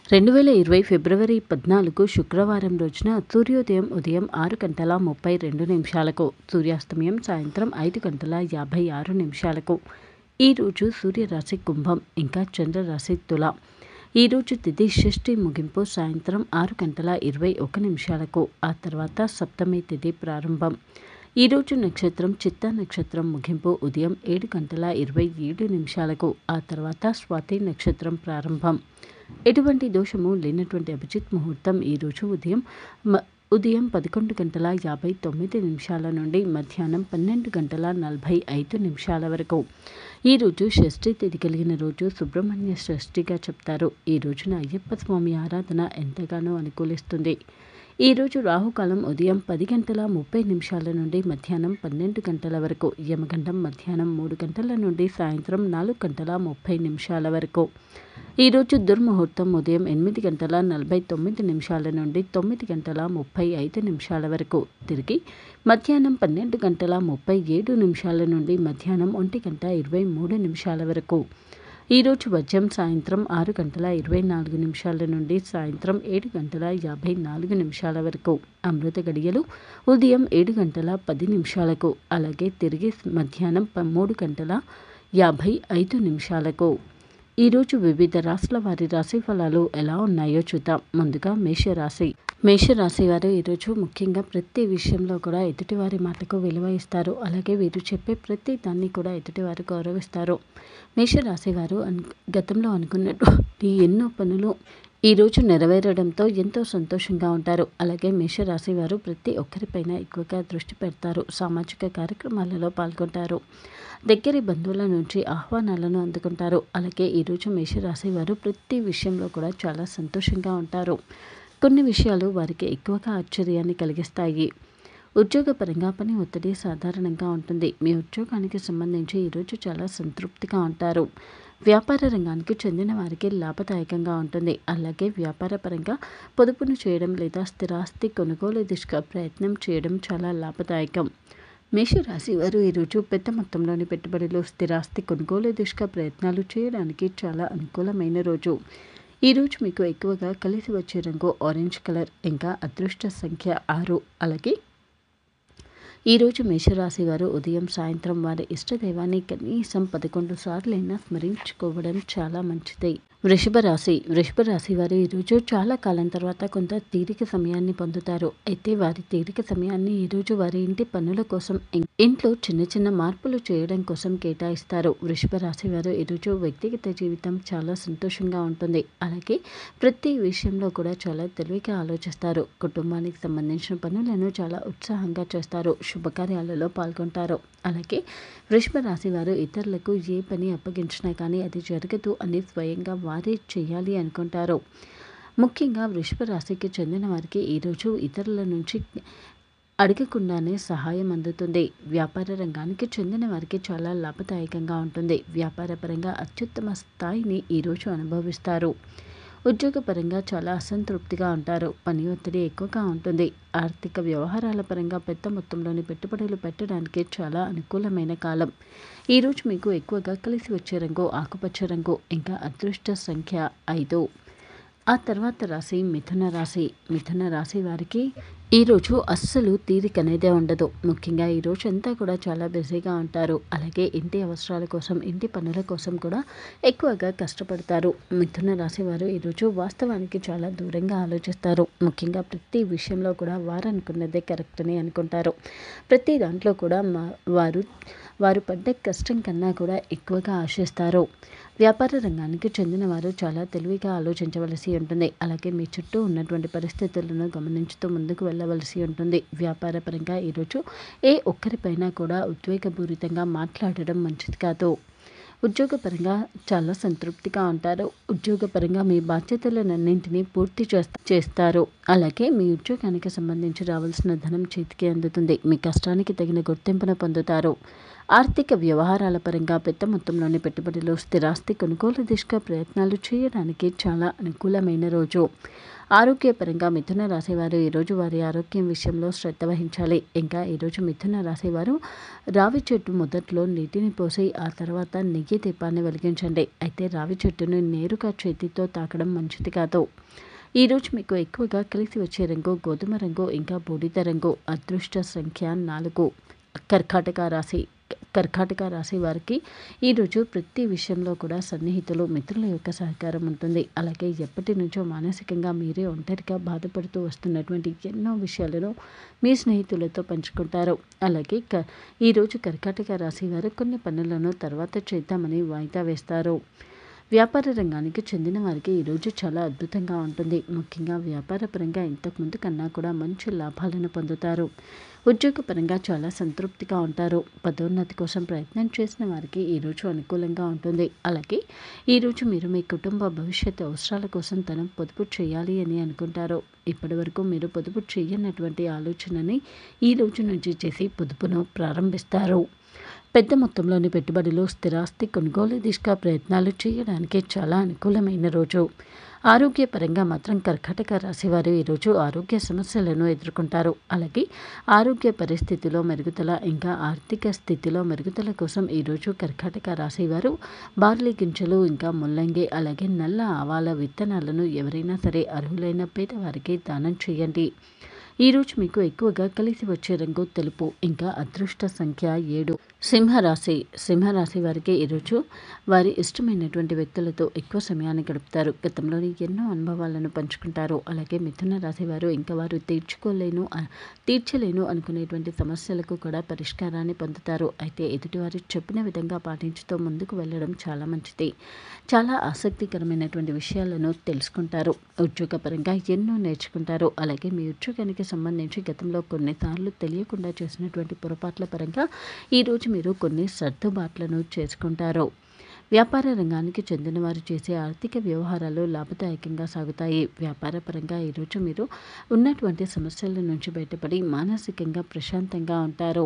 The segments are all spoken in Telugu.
రెండు వేల ఇరవై ఫిబ్రవరి పద్నాలుగు శుక్రవారం రోజున సూర్యోదయం ఉదయం ఆరు గంటల ముప్పై రెండు నిమిషాలకు సూర్యాస్తమయం సాయంత్రం ఐదు గంటల యాభై ఆరు నిమిషాలకు ఈరోజు సూర్యరాశి కుంభం ఇంకా చంద్రరాశి తుల ఈరోజు తిథి షష్ఠి ముగింపు సాయంత్రం ఆరు గంటల ఇరవై ఒక నిమిషాలకు ఆ తర్వాత సప్తమి తిథి ప్రారంభం ఈరోజు నక్షత్రం చిత్త నక్షత్రం ముగింపు ఉదయం ఏడు గంటల ఇరవై ఏడు నిమిషాలకు ఆ తర్వాత స్వాతి నక్షత్రం ప్రారంభం ఎటువంటి దోషము లేనటువంటి అభిజిత్ ముహూర్తం ఈరోజు ఉదయం మ ఉదయం పదకొండు గంటల యాభై తొమ్మిది నిమిషాల నుండి మధ్యాహ్నం పన్నెండు గంటల నలభై ఐదు నిమిషాల వరకు ఈరోజు షష్ఠి తిథి కలిగిన రోజు సుబ్రహ్మణ్య షష్ఠిగా చెప్తారు ఈ రోజున అయ్యప్ప స్వామి ఆరాధన ఎంతగానో అనుకూలిస్తుంది ఈరోజు రాహుకాలం ఉదయం పది గంటల ముప్పై నిమిషాల నుండి మధ్యాహ్నం పన్నెండు గంటల వరకు యమగండం మధ్యాహ్నం మూడు గంటల నుండి సాయంత్రం నాలుగు గంటల ముప్పై నిమిషాల వరకు ఈరోజు దుర్ముహూర్తం ఉదయం ఎనిమిది గంటల నలభై తొమ్మిది నిమిషాల నుండి తొమ్మిది గంటల ముప్పై ఐదు నిమిషాల వరకు తిరిగి మధ్యాహ్నం పన్నెండు గంటల ముప్పై ఏడు నిమిషాల నుండి మధ్యాహ్నం ఒంటి గంట ఇరవై మూడు నిమిషాల వరకు ఈరోజు వజ్యం సాయంత్రం ఆరు గంటల ఇరవై నాలుగు నిమిషాల నుండి సాయంత్రం ఏడు గంటల యాభై నాలుగు నిమిషాల వరకు అమృత గడియలు ఉదయం ఏడు గంటల పది నిమిషాలకు అలాగే తిరిగి మధ్యాహ్నం మూడు గంటల యాభై ఐదు నిమిషాలకు ఈరోజు వివిధ రాశుల వారి రాశి ఫలాలు ఎలా ఉన్నాయో చూద్దాం ముందుగా మేషరాశి మేషరాశి వారు ఈరోజు ముఖ్యంగా ప్రతి విషయంలో కూడా ఎదుటివారి మాటకు విలువ ఇస్తారు అలాగే వీరు చెప్పే ప్రతి దాన్ని కూడా ఎదుటివారు గౌరవిస్తారు మేషరాశి వారు అన్ గతంలో అనుకున్నటువంటి ఎన్నో పనులు ఈరోజు నెరవేరడంతో ఎంతో సంతోషంగా ఉంటారు అలాగే మేషరాశి వారు ప్రతి ఒక్కరిపైన ఎక్కువగా దృష్టి పెడతారు సామాజిక కార్యక్రమాలలో పాల్గొంటారు దగ్గరి బంధువుల నుంచి ఆహ్వానాలను అందుకుంటారు అలాగే ఈరోజు మేషరాశి వారు ప్రతి విషయంలో కూడా చాలా సంతోషంగా ఉంటారు కొన్ని విషయాలు వారికి ఎక్కువగా ఆశ్చర్యాన్ని కలిగిస్తాయి ఉద్యోగపరంగా పని ఒత్తిడి సాధారణంగా ఉంటుంది మీ ఉద్యోగానికి సంబంధించి ఈరోజు చాలా సంతృప్తిగా ఉంటారు వ్యాపార రంగానికి చెందిన వారికి లాభదాయకంగా ఉంటుంది అలాగే వ్యాపార పరంగా పొదుపును చేయడం లేదా స్థిరాస్తి కొనుగోలు దిశగా ప్రయత్నం చేయడం చాలా లాభదాయకం మేషరాశి వారు ఈరోజు పెద్ద మొత్తంలోని పెట్టుబడులు స్థిరాస్తి కొనుగోలు దిశగా ప్రయత్నాలు చేయడానికి చాలా అనుకూలమైన రోజు ఈరోజు మీకు ఎక్కువగా కలిసి వచ్చే రంగు ఆరెంజ్ కలర్ ఇంకా అదృష్ట సంఖ్య ఆరు అలాగే ఈరోజు మేషరాశి వారు ఉదయం సాయంత్రం వారి ఇష్టదైవాన్ని కనీసం పదకొండు సార్లైనా స్మరించుకోవడం చాలా మంచిది వృషభ రాశి వృషభ రాశి వారు ఈరోజు చాలా కాలం తర్వాత కొంత తీరిక సమయాన్ని పొందుతారు అయితే వారి తీరిక సమయాన్ని ఈరోజు వారి ఇంటి పనుల కోసం ఇంట్లో చిన్న చిన్న మార్పులు చేయడం కోసం కేటాయిస్తారు వృషభ రాశి వారు ఈరోజు వ్యక్తిగత జీవితం చాలా సంతోషంగా ఉంటుంది అలాగే ప్రతి విషయంలో కూడా చాలా తెలివిగా ఆలోచిస్తారు కుటుంబానికి సంబంధించిన పనులను చాలా ఉత్సాహంగా చేస్తారు శుభకార్యాలలో పాల్గొంటారు అలాగే వృషభ రాశి వారు ఇతరులకు ఏ పని అప్పగించినా కానీ అది జరగదు అని స్వయంగా వారే చేయాలి అనుకుంటారు ముఖ్యంగా వృషభ రాశికి చెందిన వారికి ఈరోజు ఇతరుల నుంచి అడగకుండానే సహాయం అందుతుంది వ్యాపార రంగానికి చెందిన వారికి చాలా లాభదాయకంగా ఉంటుంది వ్యాపార పరంగా అత్యుత్తమ స్థాయిని ఈరోజు అనుభవిస్తారు ఉద్యోగపరంగా చాలా అసంతృప్తిగా ఉంటారు పని ఒత్తిడి ఎక్కువగా ఉంటుంది ఆర్థిక వ్యవహారాల పరంగా పెద్ద మొత్తంలోని పెట్టుబడులు పెట్టడానికి చాలా అనుకూలమైన కాలం ఈరోజు మీకు ఎక్కువగా కలిసి వచ్చే రంగు ఆకుపచ్చ రంగు ఇంకా అదృష్ట సంఖ్య ఐదు ఆ తర్వాత రాశి మిథున రాశి మిథున రాశి వారికి ఈరోజు అస్సలు తీరిక అనేదే ఉండదు ముఖ్యంగా ఈ రోజు అంతా కూడా చాలా బిజీగా ఉంటారు అలాగే ఇంటి అవసరాల కోసం ఇంటి పనుల కోసం కూడా ఎక్కువగా కష్టపడతారు మిథున రాశి వారు ఈరోజు వాస్తవానికి చాలా దూరంగా ఆలోచిస్తారు ముఖ్యంగా ప్రతి విషయంలో కూడా వారు అనుకున్నదే కరెక్ట్ అని అనుకుంటారు ప్రతి దాంట్లో కూడా మా వారు వారు పడ్డ కష్టం కన్నా కూడా ఎక్కువగా ఆశిస్తారు వ్యాపార రంగానికి చెందిన వారు చాలా తెలివిగా ఆలోచించవలసి ఉంటుంది అలాగే మీ చుట్టూ ఉన్నటువంటి పరిస్థితులను గమనించుతూ ముందుకు వెళ్ళవలసి ఉంటుంది వ్యాపార పరంగా ఈరోజు ఏ ఒక్కరిపైనా కూడా ఉద్వేగపూరితంగా మాట్లాడడం మంచిది కాదు ఉద్యోగపరంగా చాలా సంతృప్తిగా ఉంటారు ఉద్యోగపరంగా మీ బాధ్యతలన్నింటినీ పూర్తి చేస్తారు అలాగే మీ ఉద్యోగానికి సంబంధించి రావాల్సిన ధనం చేతికి అందుతుంది మీ కష్టానికి తగిన గుర్తింపును పొందుతారు ఆర్థిక వ్యవహారాల పరంగా పెద్ద మొత్తంలోని పెట్టుబడిలో స్థిరాస్తి కొనుగోలు దిశగా ప్రయత్నాలు చేయడానికి చాలా అనుకూలమైన రోజు ఆరోగ్యపరంగా మిథున రాశివారు ఈరోజు వారి ఆరోగ్యం విషయంలో శ్రద్ధ వహించాలి ఇంకా ఈరోజు మిథున రాశివారు రావి చెట్టు మొదట్లో నీటిని పోసి ఆ తర్వాత నెయ్యి దీపాన్ని వెలిగించండి అయితే రావి చెట్టును నేరుగా చేతితో తాకడం మంచిది కాదు ఈరోజు మీకు ఎక్కువగా కలిసి వచ్చే రంగు గోధుమ రంగు ఇంకా బూడిద రంగు అదృష్ట సంఖ్య నాలుగు కర్కాటక రాశి కర్కాటక రాశి వారికి ఈరోజు ప్రతి విషయంలో కూడా సన్నిహితులు మిత్రుల యొక్క సహకారం ఉంటుంది అలాగే ఎప్పటి నుంచో మానసికంగా మీరే ఒంటరిగా బాధపడుతూ వస్తున్నటువంటి ఎన్నో విషయాలను మీ స్నేహితులతో పంచుకుంటారు అలాగే క ఈరోజు కర్కాటక రాశి వారు కొన్ని పనులను తర్వాత చేద్దామని వాయిదా వేస్తారు వ్యాపార రంగానికి చెందిన వారికి ఈరోజు చాలా అద్భుతంగా ఉంటుంది ముఖ్యంగా వ్యాపారపరంగా ఇంతకుముందు కన్నా కూడా మంచి లాభాలను పొందుతారు ఉద్యోగపరంగా చాలా సంతృప్తిగా ఉంటారు పదోన్నతి కోసం ప్రయత్నం చేసిన వారికి ఈరోజు అనుకూలంగా ఉంటుంది అలాగే ఈరోజు మీరు మీ కుటుంబ భవిష్యత్తు అవసరాల కోసం ధనం పొదుపు చేయాలి అని అనుకుంటారు ఇప్పటి వరకు మీరు పొదుపు చేయనటువంటి ఆలోచనని ఈ రోజు నుంచి చేసి పొదుపును ప్రారంభిస్తారు పెద్ద మొత్తంలోని పెట్టుబడులు స్థిరాస్తి కొనుగోలు దిశగా ప్రయత్నాలు చేయడానికి చాలా అనుకూలమైన రోజు ఆరోగ్యపరంగా మాత్రం కర్కాటక రాశివారు ఈరోజు ఆరోగ్య సమస్యలను ఎదుర్కొంటారు అలాగే ఆరోగ్య పరిస్థితిలో మెరుగుదల ఇంకా ఆర్థిక స్థితిలో మెరుగుదల కోసం ఈరోజు కర్కాటక రాశివారు బార్లీ గింజలు ఇంకా ముల్లంగి అలాగే నల్ల ఆవాల విత్తనాలను ఎవరైనా సరే అర్హులైన పేదవారికి దానం చేయండి ఈరోజు మీకు ఎక్కువగా కలిసి వచ్చే రంగు తెలుపు ఇంకా అదృష్ట సంఖ్య ఏడు సింహరాశి సింహరాశి వారికి ఈరోజు వారి ఇష్టమైనటువంటి వ్యక్తులతో ఎక్కువ సమయాన్ని గడుపుతారు గతంలోని ఎన్నో అనుభవాలను పంచుకుంటారు అలాగే మిథున రాశి వారు ఇంకా వారు తీర్చుకోలేను తీర్చలేను అనుకునేటువంటి సమస్యలకు కూడా పరిష్కారాన్ని పొందుతారు అయితే ఎదుటివారు చెప్పిన విధంగా పాటించుతూ ముందుకు వెళ్ళడం చాలా మంచిది చాలా ఆసక్తికరమైనటువంటి విషయాలను తెలుసుకుంటారు ఉద్యోగపరంగా ఎన్నో నేర్చుకుంటారు అలాగే మీ ఉద్యోగానికి సంబంధించి గతంలో కొన్నిసార్లు తెలియకుండా చేసినటువంటి పొరపాట్ల పరంగా ఈరోజు మీరు కొన్ని సర్దుబాట్లను చేసుకుంటారు వ్యాపార రంగానికి చెందిన వారు చేసే ఆర్థిక వ్యవహారాలు లాభదాయకంగా సాగుతాయి వ్యాపార పరంగా ఈరోజు మీరు ఉన్నటువంటి సమస్యల నుంచి బయటపడి మానసికంగా ప్రశాంతంగా ఉంటారు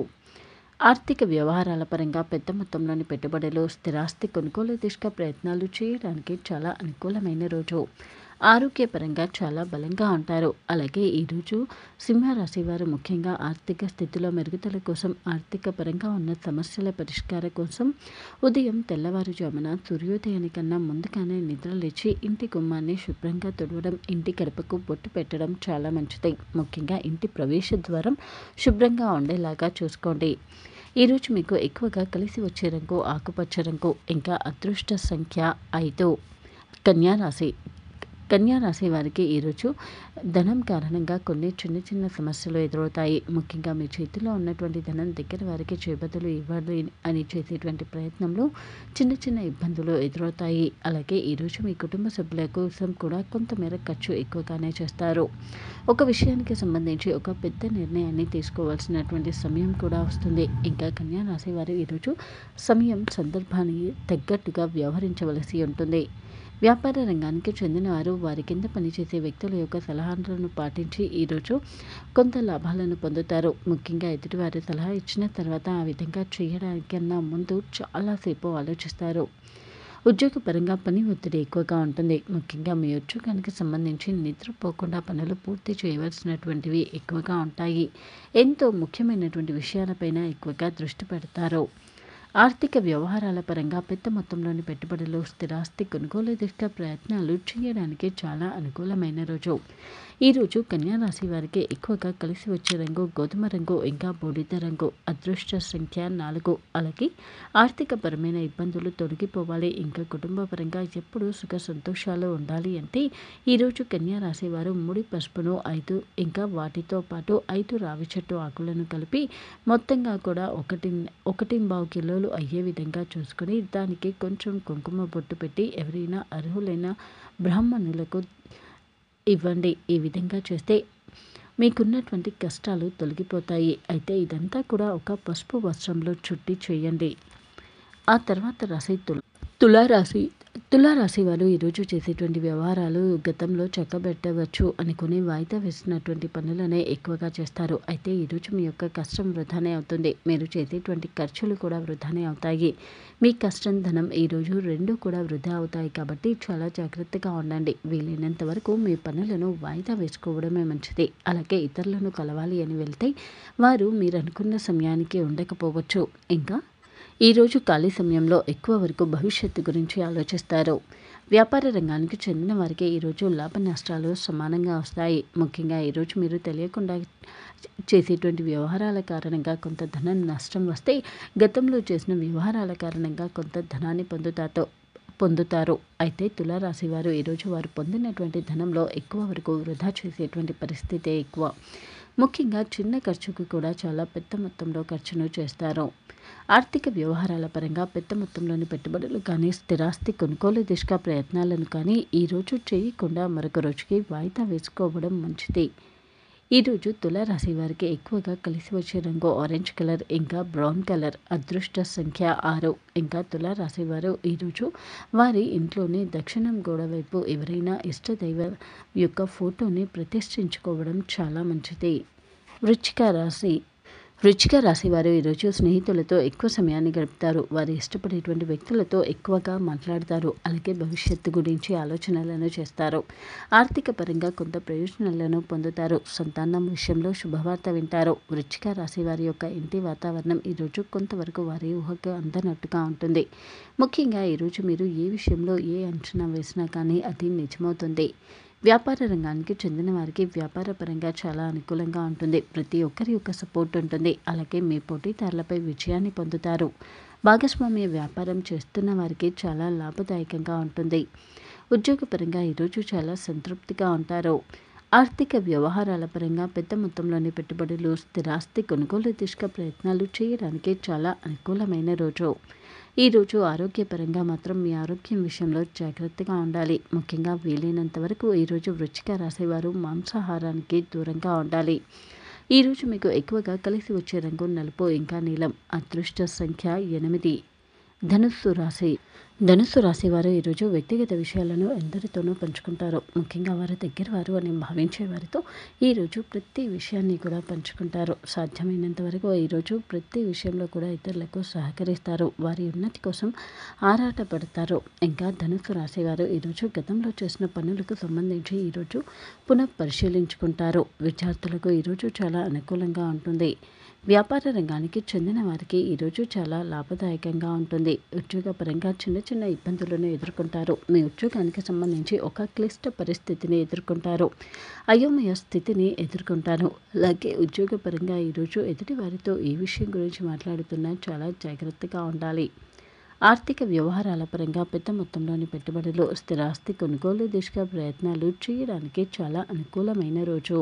ఆర్థిక వ్యవహారాల పరంగా పెద్ద మొత్తంలోని పెట్టుబడులు స్థిరాస్తి కొనుగోలు దిశగా ప్రయత్నాలు చేయడానికి చాలా అనుకూలమైన రోజు ఆరోగ్యపరంగా చాలా బలంగా ఉంటారు అలాగే ఈరోజు సింహరాశి వారు ముఖ్యంగా ఆర్థిక స్థితిలో మెరుగుదల కోసం ఆర్థిక పరంగా ఉన్న సమస్యల పరిష్కారం కోసం ఉదయం తెల్లవారుజామున సూర్యోదయానికన్నా ముందుగానే నిద్రలేచి ఇంటి గుమ్మాన్ని శుభ్రంగా తుడవడం ఇంటి గడపకు బొట్టు పెట్టడం చాలా మంచిది ముఖ్యంగా ఇంటి ప్రవేశ ద్వారం శుభ్రంగా ఉండేలాగా చూసుకోండి ఈరోజు మీకు ఎక్కువగా కలిసి వచ్చే రంగు ఆకుపచ్చ రంగు ఇంకా అదృష్ట సంఖ్య ఐదు కన్యా రాశి కన్యా రాశి వారికి ఈరోజు ధనం కారణంగా కొన్ని చిన్న చిన్న సమస్యలు ఎదురవుతాయి ముఖ్యంగా మీ చేతిలో ఉన్నటువంటి ధనం దగ్గర వారికి చేపతులు ఇవ్వాలి అని చేసేటువంటి ప్రయత్నంలో చిన్న చిన్న ఇబ్బందులు ఎదురవుతాయి అలాగే ఈరోజు మీ కుటుంబ సభ్యుల కోసం కూడా కొంతమేర ఖర్చు ఎక్కువగానే చేస్తారు ఒక విషయానికి సంబంధించి ఒక పెద్ద నిర్ణయాన్ని తీసుకోవాల్సినటువంటి సమయం కూడా వస్తుంది ఇంకా కన్యా రాశి వారు ఈరోజు సమయం సందర్భానికి తగ్గట్టుగా వ్యవహరించవలసి ఉంటుంది వ్యాపార రంగానికి చెందిన వారు వారి కింద పనిచేసే వ్యక్తుల యొక్క సలహాలను పాటించి ఈరోజు కొంత లాభాలను పొందుతారు ముఖ్యంగా ఎదుటివారి సలహా ఇచ్చిన తర్వాత ఆ విధంగా చేయడానికన్నా ముందు చాలాసేపు ఆలోచిస్తారు ఉద్యోగపరంగా పని ఒత్తిడి ఎక్కువగా ఉంటుంది ముఖ్యంగా మీ ఉద్యోగానికి సంబంధించి నిద్రపోకుండా పనులు పూర్తి చేయవలసినటువంటివి ఎక్కువగా ఉంటాయి ఎంతో ముఖ్యమైనటువంటి విషయాలపైన ఎక్కువగా దృష్టి పెడతారు ఆర్థిక వ్యవహారాల పరంగా పెద్ద మొత్తంలోని పెట్టుబడులు స్థిరాస్తి కొనుగోలు దిశగా ప్రయత్నాలు చేయడానికి చాలా అనుకూలమైన రోజు ఈరోజు కన్యారాశి వారికి ఎక్కువగా కలిసి వచ్చే రంగు గోధుమ రంగు ఇంకా బూడిద రంగు అదృష్ట సంఖ్య నాలుగు అలాగే ఆర్థిక పరమైన ఇబ్బందులు తొలగిపోవాలి ఇంకా కుటుంబ పరంగా ఎప్పుడు సుఖ సంతోషాలు ఉండాలి అంటే ఈరోజు కన్యారాశి వారు ముడి పసుపును ఐదు ఇంకా వాటితో పాటు ఐదు రావి చెట్టు ఆకులను కలిపి మొత్తంగా కూడా ఒకటి ఒకటి బావు కిలోలు అయ్యే విధంగా చూసుకొని దానికి కొంచెం కుంకుమ బొట్టు పెట్టి ఎవరైనా అర్హులైన బ్రాహ్మణులకు ఇవ్వండి ఈ విధంగా చేస్తే మీకున్నటువంటి కష్టాలు తొలగిపోతాయి అయితే ఇదంతా కూడా ఒక పసుపు వస్త్రంలో చుట్టి చేయండి ఆ తర్వాత రాశి తుల తులారాశి తులారాశి వారు ఈరోజు చేసేటువంటి వ్యవహారాలు గతంలో చక్కబెట్టవచ్చు అనుకుని వాయిదా వేసినటువంటి పనులనే ఎక్కువగా చేస్తారు అయితే ఈరోజు మీ యొక్క కష్టం వృధానే అవుతుంది మీరు చేసేటువంటి ఖర్చులు కూడా వృధానే అవుతాయి మీ కష్టం ధనం ఈరోజు రెండు కూడా వృధా అవుతాయి కాబట్టి చాలా జాగ్రత్తగా ఉండండి వీలైనంత వరకు మీ పనులను వాయిదా వేసుకోవడమే మంచిది అలాగే ఇతరులను కలవాలి అని వెళ్తే వారు మీరు అనుకున్న సమయానికి ఉండకపోవచ్చు ఇంకా ఈరోజు ఖాళీ సమయంలో ఎక్కువ వరకు భవిష్యత్తు గురించి ఆలోచిస్తారు వ్యాపార రంగానికి చెందిన వారికి ఈరోజు లాభ నష్టాలు సమానంగా వస్తాయి ముఖ్యంగా ఈరోజు మీరు తెలియకుండా చేసేటువంటి వ్యవహారాల కారణంగా కొంత ధనం నష్టం వస్తే గతంలో చేసిన వ్యవహారాల కారణంగా కొంత ధనాన్ని పొందుతాతో పొందుతారు అయితే తులారాశి వారు ఈరోజు వారు పొందినటువంటి ధనంలో ఎక్కువ వరకు వృధా చేసేటువంటి పరిస్థితి ఎక్కువ ముఖ్యంగా చిన్న ఖర్చుకు కూడా చాలా పెద్ద మొత్తంలో ఖర్చును చేస్తారు ఆర్థిక వ్యవహారాల పరంగా పెద్ద మొత్తంలోని పెట్టుబడులు కానీ స్థిరాస్తి కొనుగోలు దిశగా ప్రయత్నాలను కానీ ఈరోజు చేయకుండా మరొక రోజుకి వాయిదా వేసుకోవడం మంచిది ఈరోజు తులారాశి వారికి ఎక్కువగా కలిసి వచ్చే రంగు ఆరెంజ్ కలర్ ఇంకా బ్రౌన్ కలర్ అదృష్ట సంఖ్య ఆరు ఇంకా తులారాశి వారు ఈరోజు వారి ఇంట్లోని దక్షిణం గోడ వైపు ఎవరైనా ఇష్టదైవ యొక్క ఫోటోని ప్రతిష్ఠించుకోవడం చాలా మంచిది వృచ్చిక రాశి వృచ్చిక రాశి వారు ఈరోజు స్నేహితులతో ఎక్కువ సమయాన్ని గడుపుతారు వారు ఇష్టపడేటువంటి వ్యక్తులతో ఎక్కువగా మాట్లాడతారు అలాగే భవిష్యత్తు గురించి ఆలోచనలను చేస్తారు ఆర్థిక పరంగా కొంత ప్రయోజనాలను పొందుతారు సంతానం విషయంలో శుభవార్త వింటారు వృచ్చిక రాశి వారి యొక్క ఇంటి వాతావరణం ఈరోజు కొంతవరకు వారి ఊహకు అందనట్టుగా ఉంటుంది ముఖ్యంగా ఈరోజు మీరు ఏ విషయంలో ఏ అంచనా వేసినా కానీ అది నిజమవుతుంది వ్యాపార రంగానికి చెందిన వారికి వ్యాపార పరంగా చాలా అనుకూలంగా ఉంటుంది ప్రతి ఒక్కరి యొక్క సపోర్ట్ ఉంటుంది అలాగే మీ పోటీదారులపై విజయాన్ని పొందుతారు భాగస్వామ్య వ్యాపారం చేస్తున్న వారికి చాలా లాభదాయకంగా ఉంటుంది ఉద్యోగపరంగా ఈరోజు చాలా సంతృప్తిగా ఉంటారు ఆర్థిక వ్యవహారాల పరంగా పెద్ద మొత్తంలోని పెట్టుబడులు స్థిరాస్తి కొనుగోలు దిశగా ప్రయత్నాలు చేయడానికి చాలా అనుకూలమైన రోజు ఈరోజు ఆరోగ్యపరంగా మాత్రం మీ ఆరోగ్యం విషయంలో జాగ్రత్తగా ఉండాలి ముఖ్యంగా వీలైనంత వరకు ఈరోజు వృచ్చిక రాసేవారు మాంసాహారానికి దూరంగా ఉండాలి ఈరోజు మీకు ఎక్కువగా కలిసి వచ్చే రంగు నలుపు ఇంకా నీలం అదృష్ట సంఖ్య ఎనిమిది ధనుస్సు రాశి ధనుస్సు రాశి వారు ఈరోజు వ్యక్తిగత విషయాలను ఎందరితోనూ పంచుకుంటారు ముఖ్యంగా వారి దగ్గర వారు అని భావించే వారితో ఈరోజు ప్రతి విషయాన్ని కూడా పంచుకుంటారు సాధ్యమైనంత వరకు ఈరోజు ప్రతి విషయంలో కూడా ఇతరులకు సహకరిస్తారు వారి ఉన్నతి కోసం ఆరాటపడతారు ఇంకా ధనుస్సు రాశి వారు ఈరోజు గతంలో చేసిన పనులకు సంబంధించి ఈరోజు పునః పరిశీలించుకుంటారు విద్యార్థులకు ఈరోజు చాలా అనుకూలంగా ఉంటుంది వ్యాపార రంగానికి చెందిన వారికి ఈరోజు చాలా లాభదాయకంగా ఉంటుంది ఉద్యోగపరంగా చిన్న చిన్న ఇబ్బందులను ఎదుర్కొంటారు మీ ఉద్యోగానికి సంబంధించి ఒక క్లిష్ట పరిస్థితిని ఎదుర్కొంటారు అయోమయ స్థితిని ఎదుర్కొంటారు అలాగే ఉద్యోగపరంగా ఈరోజు ఎదుటి వారితో ఈ విషయం గురించి మాట్లాడుతున్నా చాలా జాగ్రత్తగా ఉండాలి ఆర్థిక వ్యవహారాల పరంగా పెద్ద మొత్తంలోని పెట్టుబడులు స్థిరాస్తి కొనుగోలు దిశగా ప్రయత్నాలు చేయడానికి చాలా అనుకూలమైన రోజు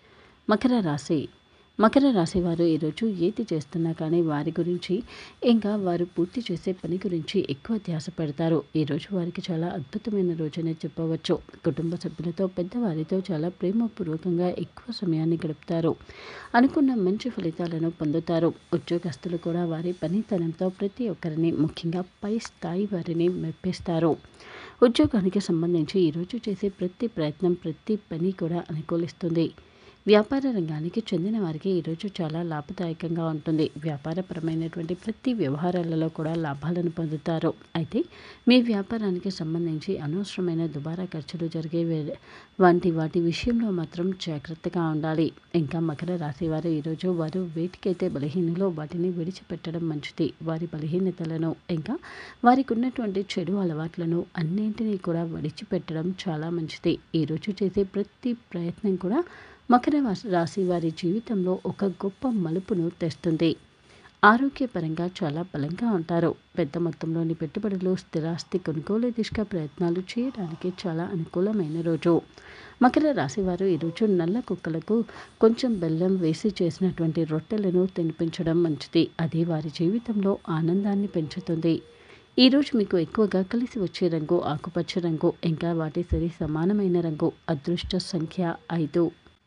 మకర రాశి మకర రాశి వారు ఈరోజు ఏది చేస్తున్నా కానీ వారి గురించి ఇంకా వారు పూర్తి చేసే పని గురించి ఎక్కువ ధ్యాస పెడతారు ఈరోజు వారికి చాలా అద్భుతమైన రోజునే చెప్పవచ్చు కుటుంబ సభ్యులతో పెద్దవారితో చాలా ప్రేమపూర్వకంగా ఎక్కువ సమయాన్ని గడుపుతారు అనుకున్న మంచి ఫలితాలను పొందుతారు ఉద్యోగస్తులు కూడా వారి పనితనంతో ప్రతి ఒక్కరిని ముఖ్యంగా పై స్థాయి వారిని మెప్పిస్తారు ఉద్యోగానికి సంబంధించి ఈరోజు చేసే ప్రతి ప్రయత్నం ప్రతి పని కూడా అనుకూలిస్తుంది వ్యాపార రంగానికి చెందిన వారికి ఈరోజు చాలా లాభదాయకంగా ఉంటుంది వ్యాపారపరమైనటువంటి ప్రతి వ్యవహారాలలో కూడా లాభాలను పొందుతారు అయితే మీ వ్యాపారానికి సంబంధించి అనవసరమైన దుబారా ఖర్చులు జరిగే వే- వంటి వాటి విషయంలో మాత్రం జాగ్రత్తగా ఉండాలి ఇంకా మకర రాశి వారు ఈరోజు వారు వేటికైతే బలహీనలో వాటిని విడిచిపెట్టడం మంచిది వారి బలహీనతలను ఇంకా వారికి ఉన్నటువంటి చెడు అలవాట్లను అన్నింటినీ కూడా విడిచిపెట్టడం చాలా మంచిది ఈరోజు చేసే ప్రతి ప్రయత్నం కూడా మకర వాస్- రాశి వారి జీవితంలో ఒక గొప్ప మలుపును తెస్తుంది ఆరోగ్యపరంగా చాలా బలంగా ఉంటారు పెద్ద మొత్తంలోని పెట్టుబడులు స్థిరాస్తి కొనుగోలు దిశగా ప్రయత్నాలు చేయడానికి చాలా అనుకూలమైన రోజు మకర రాశి వారు ఈరోజు నల్ల కుక్కలకు కొంచెం బెల్లం వేసి చేసినటువంటి రొట్టెలను తినిపించడం మంచిది అది వారి జీవితంలో ఆనందాన్ని పెంచుతుంది ఈరోజు మీకు ఎక్కువగా కలిసి వచ్చే రంగు ఆకుపచ్చ రంగు ఇంకా వాటి సరి సమానమైన రంగు అదృష్ట సంఖ్య ఐదు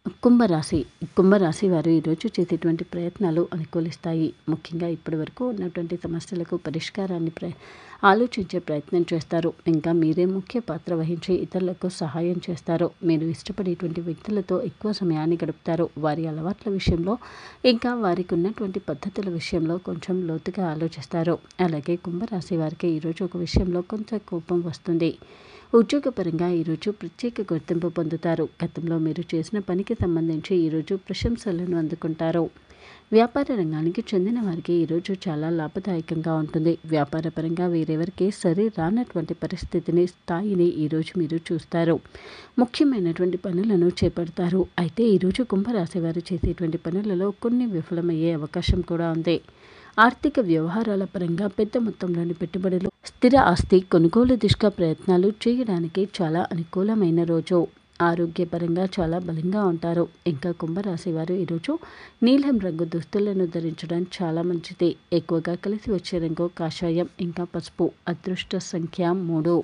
కుంభరాశి కుంభరాశి వారు ఈరోజు చేసేటువంటి ప్రయత్నాలు అనుకూలిస్తాయి ముఖ్యంగా ఇప్పటి వరకు ఉన్నటువంటి సమస్యలకు పరిష్కారాన్ని ప్ర ఆలోచించే ప్రయత్నం చేస్తారు ఇంకా మీరే ముఖ్య పాత్ర వహించి ఇతరులకు సహాయం చేస్తారు మీరు ఇష్టపడేటువంటి వ్యక్తులతో ఎక్కువ సమయాన్ని గడుపుతారు వారి అలవాట్ల విషయంలో ఇంకా వారికి ఉన్నటువంటి పద్ధతుల విషయంలో కొంచెం లోతుగా ఆలోచిస్తారు అలాగే కుంభరాశి వారికి ఈరోజు ఒక విషయంలో కొంచెం కోపం వస్తుంది ఉద్యోగపరంగా ఈరోజు ప్రత్యేక గుర్తింపు పొందుతారు గతంలో మీరు చేసిన పనికి సంబంధించి ఈరోజు ప్రశంసలను అందుకుంటారు వ్యాపార రంగానికి చెందిన వారికి ఈరోజు చాలా లాభదాయకంగా ఉంటుంది వ్యాపారపరంగా వేరెవరికి సరి రానటువంటి పరిస్థితిని స్థాయిని ఈరోజు మీరు చూస్తారు ముఖ్యమైనటువంటి పనులను చేపడతారు అయితే ఈరోజు కుంభరాశి వారు చేసేటువంటి పనులలో కొన్ని విఫలమయ్యే అవకాశం కూడా ఉంది ఆర్థిక వ్యవహారాల పరంగా పెద్ద మొత్తంలోని పెట్టుబడులు స్థిర ఆస్తి కొనుగోలు దిశగా ప్రయత్నాలు చేయడానికి చాలా అనుకూలమైన రోజు ఆరోగ్యపరంగా చాలా బలంగా ఉంటారు ఇంకా కుంభరాశి వారు ఈరోజు నీలం రంగు దుస్తులను ధరించడం చాలా మంచిది ఎక్కువగా కలిసి వచ్చే రంగు కాషాయం ఇంకా పసుపు అదృష్ట సంఖ్య మూడు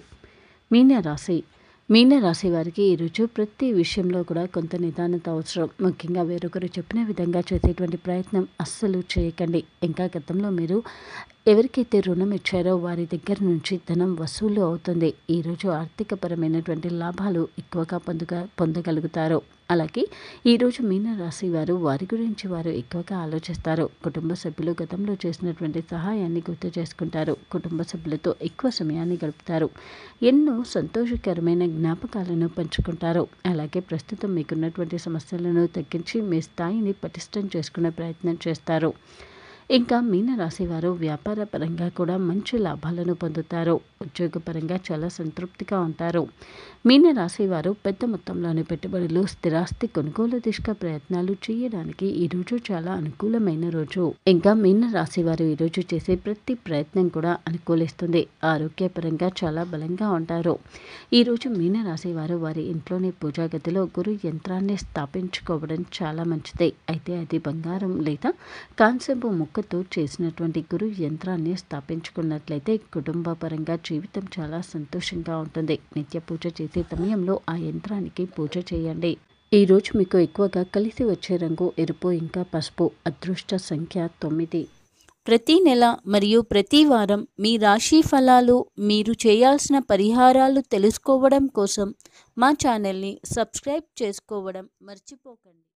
మీనరాశి మీనరాశి వారికి ఈరోజు ప్రతి విషయంలో కూడా కొంత నిదానత అవసరం ముఖ్యంగా వేరొకరు చెప్పిన విధంగా చేసేటువంటి ప్రయత్నం అస్సలు చేయకండి ఇంకా గతంలో మీరు ఎవరికైతే రుణం ఇచ్చారో వారి దగ్గర నుంచి ధనం వసూలు అవుతుంది ఈరోజు ఆర్థికపరమైనటువంటి లాభాలు ఎక్కువగా పొందుగా పొందగలుగుతారు అలాగే ఈరోజు మీనరాశి వారు వారి గురించి వారు ఎక్కువగా ఆలోచిస్తారు కుటుంబ సభ్యులు గతంలో చేసినటువంటి సహాయాన్ని గుర్తు చేసుకుంటారు కుటుంబ సభ్యులతో ఎక్కువ సమయాన్ని గడుపుతారు ఎన్నో సంతోషకరమైన జ్ఞాపకాలను పంచుకుంటారు అలాగే ప్రస్తుతం మీకున్నటువంటి సమస్యలను తగ్గించి మీ స్థాయిని పటిష్టం చేసుకునే ప్రయత్నం చేస్తారు ఇంకా మీనరాశి వారు వ్యాపార పరంగా కూడా మంచి లాభాలను పొందుతారు ఉద్యోగపరంగా చాలా సంతృప్తిగా ఉంటారు మీనరాశి వారు పెద్ద మొత్తంలోని పెట్టుబడులు స్థిరాస్తి కొనుగోలు దిశగా ప్రయత్నాలు చేయడానికి ఈరోజు చాలా అనుకూలమైన రోజు ఇంకా మీనరాశి వారు ఈరోజు చేసే ప్రతి ప్రయత్నం కూడా అనుకూలిస్తుంది ఆరోగ్యపరంగా చాలా బలంగా ఉంటారు ఈరోజు మీనరాశి వారు వారి ఇంట్లోని పూజా గదిలో గురు యంత్రాన్ని స్థాపించుకోవడం చాలా మంచిది అయితే అది బంగారం లేదా కాన్సెంపు ముక్కతో చేసినటువంటి గురు యంత్రాన్ని స్థాపించుకున్నట్లయితే కుటుంబ పరంగా జీవితం చాలా సంతోషంగా ఉంటుంది నిత్య పూజ చేసే సమయంలో ఆ యంత్రానికి పూజ చేయండి ఈరోజు మీకు ఎక్కువగా కలిసి వచ్చే రంగు ఎరుపు ఇంకా పసుపు అదృష్ట సంఖ్య తొమ్మిది ప్రతి నెల మరియు ప్రతి వారం మీ రాశి ఫలాలు మీరు చేయాల్సిన పరిహారాలు తెలుసుకోవడం కోసం మా ఛానల్ని సబ్స్క్రైబ్ చేసుకోవడం మర్చిపోకండి